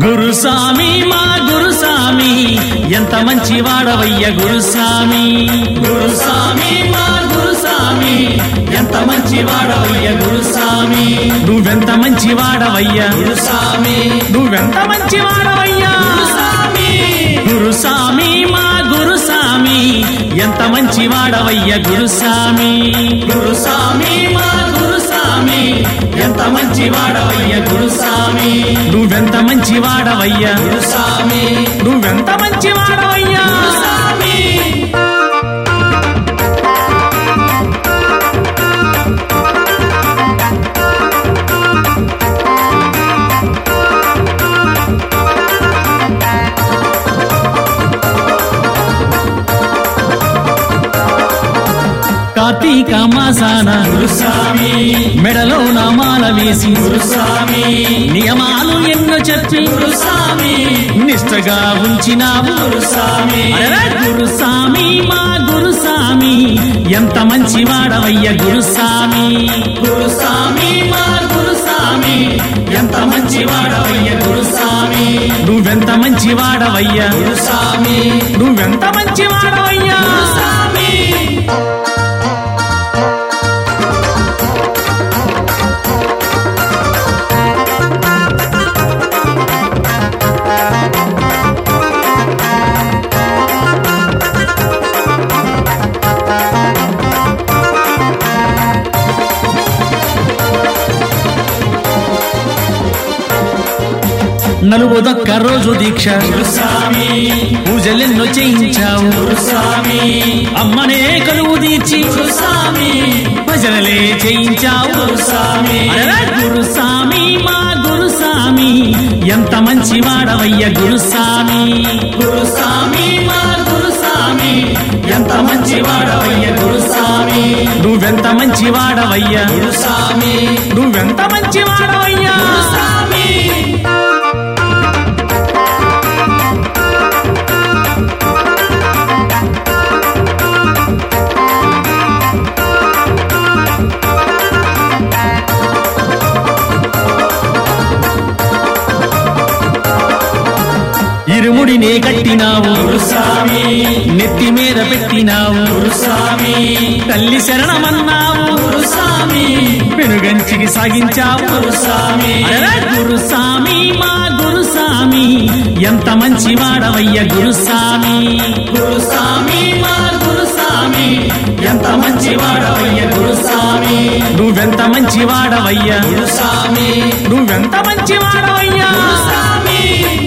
గురుస్వామి మా గురుస్వామి ఎంత మంచి వాడవయ్య గురుస్వామి గురుస్వామి మా గురుస్వామి ఎంత మంచి వాడవయ్య గురుస్వామి నువ్వెంత మంచి వాడవయ్య గురుస్వామి నువ్వెంత మంచి వాడవయ్యా గురుస్వామి గురుస్వామి మా గురుస్వామి ఎంత మంచి వాడవయ్య గురుస్వామి గురుస్వామి మా గురుస్వామి ఎంత మంచి వాడవయ్య గురుస్వామి నువ్వెంత మంచి వాడవయ్యా గురుస్వామి నువ్వెంత మంచి వాడవయ్యా గురుస్వామి కార్తీక మాసాన గురుస్వామి మెడలో నామాల వేసి గురుస్వామి నియమాలు ఎన్నో చెప్పి గురుస్వామి నిష్టగా ఉంచినావు గురుస్వామి గురుస్వామి మా గురుస్వామి ఎంత మంచి వాడవయ్య గురుస్వామి గురుస్వామి మా గురుస్వామి ఎంత మంచి వాడవయ్య గురుస్వామి నువ్వెంత మంచి వాడవయ్య గురుస్వామి నువ్వెంత మంచి వాడవయ్యా గురుస్వామి నలుగుదొక్క రోజు దీక్ష గురుస్వామి పూజలెన్నో చేయించావు గురుస్వామి అమ్మనే కలువు తీర్చి గురుస్వామి భజనలే చేయించావు గురుస్వామి గురుస్వామి మా గురుస్వామి ఎంత మంచి వాడవయ్య గురుస్వామి గురుస్వామి మా గురుస్వామి ఎంత మంచి వాడవయ్య గురుస్వామి నువ్వెంత మంచి వాడవయ్య గురుస్వామి నువ్వెంత మంచి వాడవయ్యా గురుస్వామి ఇరుముడినే కట్టినావు గురుస్వామి నెత్తి మీద పెట్టినావు గురుస్వామి తల్లి శరణమన్నావు గురుస్వామి పెనుగంచికి సాగించావు గురుస్వామి గురుస్వామి మా గురుస్వామి ఎంత మంచి వాడవయ్య గురుస్వామి గురుస్వామి మా గురుస్వామి ఎంత మంచి వాడవయ్య గురుస్వామి నువ్వెంత మంచి వాడవయ్య గురుస్వామి నువ్వెంత మంచి వాడవయ్యా గురుస్వామి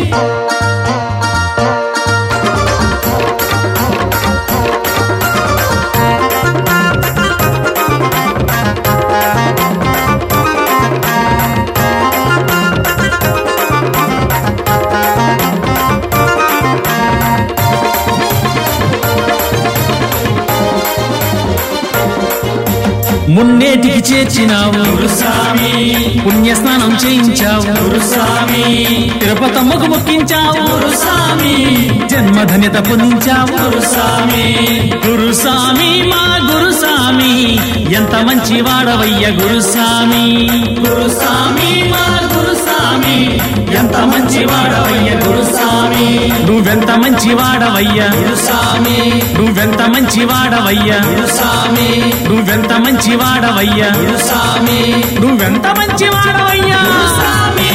మున్నేటికి చేర్చినావు గురుస్వామి పుణ్యస్నానం చేయించావు గురుస్వామి తిరుపతమ్మకు మొక్కించావు గురుస్వామి జన్మధన్యత పొందించావు గురుస్వామి గురుస్వామి మా గురుస్వామి ఎంత మంచి వాడవయ్య గురుస్వామి గురుస్వామి మా గురుస్వామి ఎంత మంచి వాడవయ్య గురుస్వామి నువ్వెంత మంచి వాడవయ్య గురుస్వామి నువ్వెంత మంచి వాడవయ్య గురుస్వామి నువ్వెంత మంచి వాడవయ్య గురుస్వామి నువ్వెంత మంచి వాడవయ్యా గురుస్వామి